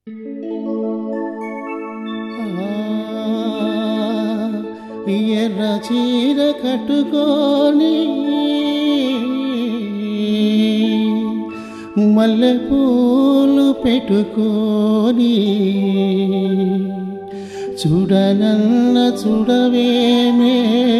ఎర్ర చీర కట్టుకొని మల్లె పూలు పెట్టుకొని చూడనన్న చూడవేమే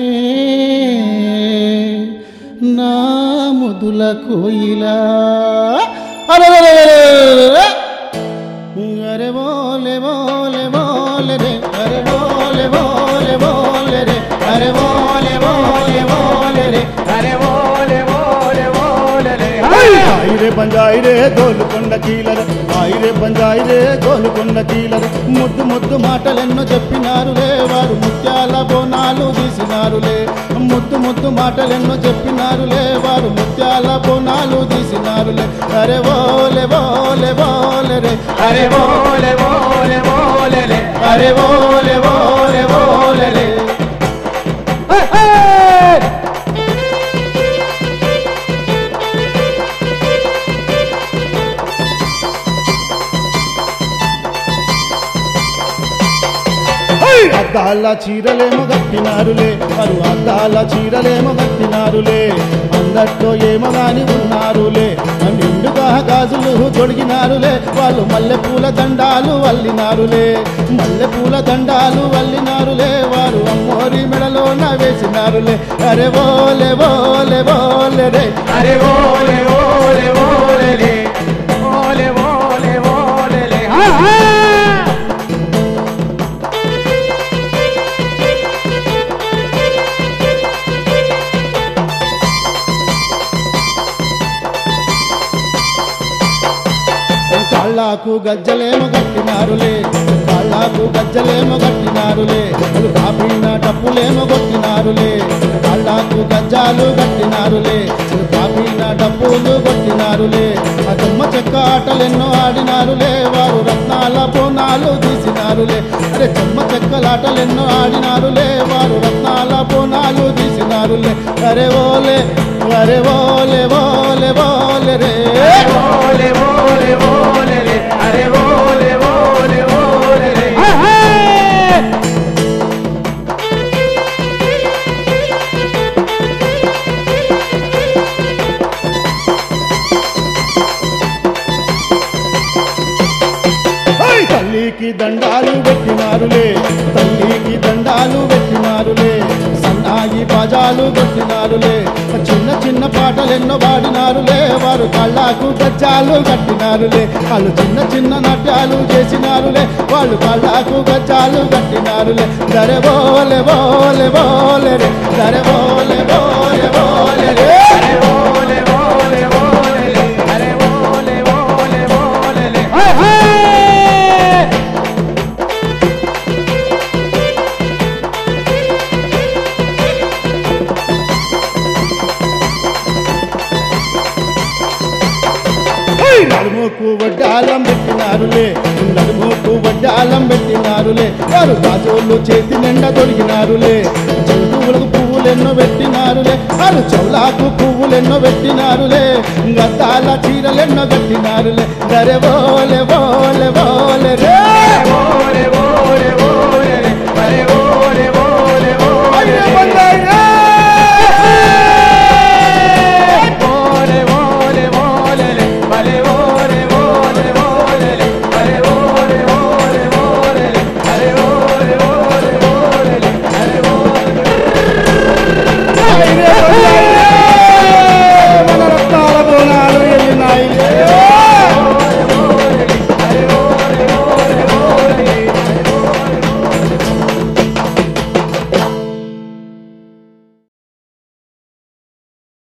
నా ముదుల కోయిలా అరెరెరెరెరెరెరె! అరే బోలే బోలే బోలే రే అరే బోలే బోలే బోలే రే అరే బోలే బోలే బోలే రే అరే ఓలే ఓలే ఓలే రే. ఆయిరే బంజాయిరే గోలుకొండ కీలరు ఆయిరే బంజాయిరే గోలుకొండ కీలరు ముద్దు ముద్దు మాటలెన్నో చెప్పినారులే వారు ముత్యాల బోనాలు తీసినారులే ముద్దు ముద్దు మాటలెన్నో చెప్పినారులే వారు ముత్యాల బోనాలు తీసినారులే అరే బోలే బోలే బోలే రే అరే ఓలే ఓలే ఓలే రే. అరే బోలే బోలే బోలే రే హే, హే. అద్దాల చీరలేమో కట్టినారులే వారు అద్దాల చీరలేమో కట్టినారులే అందట్లో ఏమో గాని ఉన్నారులే నిండుగా గాజులు తొడిగినారులే వాళ్ళు మల్లెపూల దండాలు వల్లినారులే మల్లెపూల దండాలు వల్లినారులే వారు అమ్మోరి మెడలోన వేసినారులే అరే బోలే బోలే బోలే రే అరే ఓలే ఓలే ఓలే రే. ఓలే ఓలే ఓలే రే. హా, హా. కాళ్ళకు గజ్జలేమో కట్టినారులే కాళ్ళకు గజ్జలేమో కట్టినారులే వాళ్ళు కాపిన డప్పులేమో కొట్టినారులే కాళ్ళకు గజ్జాలు కట్టినారులే వాళ్ళు కాపిన డప్పులు కొట్టినారులే ఆ దుమ్మ చెక్క ఆటలెన్నో ఆడినారులే వారు రత్నాల బోనాలు తీసినారులే అరే చెమ్మ చెక్కలాటలెన్నో ఆడినారులే వారు రత్నాల బోనాలు తీసినారులే అరే ఓలే అరే ఓలే ఓలే ఓలే రే ఓలే ఓలే ఓలే రే. అరే ఓలే ఓలే ఓలే రే. హా, హా. ఓయ్! తల్లికి దండాలు పెట్టినారులే తల్లికి దండాలు పెట్టినారులే సన్నాయి బాజాలు కొట్టినారులే చిన్న చిన్న పాటలెన్నో పాడినారులే వారు కళ్ళకు గజ్జాలు కట్టినారులే వాళ్ళు చిన్న చిన్న నాట్యాలు చేసినారులే వాళ్ళు కళ్ళకు గజ్జాలు కట్టినారులే దరే బోలే బోలే బోలే రే దరే బోలే బోలే బోలే రే అరే ఓలే ఓలే ఓలే రే. అరే ఓలే ఓలే ఓలే రే. హా, హా. ఓయ్! నడుముకు వడ్డాలం పెట్టినారులే నడుముకు వడ్డాలం పెట్టినారులే వారు గాజులు చేతి నిండా తొడిగినారులే జంతువులకు పువ్వులెన్నో పెట్టినారులే వారు చౌలాకు పువ్వులెన్నో పెట్టినారులే గద్దాల చీరలెన్నో కట్టినారులే దరే బోలే బోలే బోలే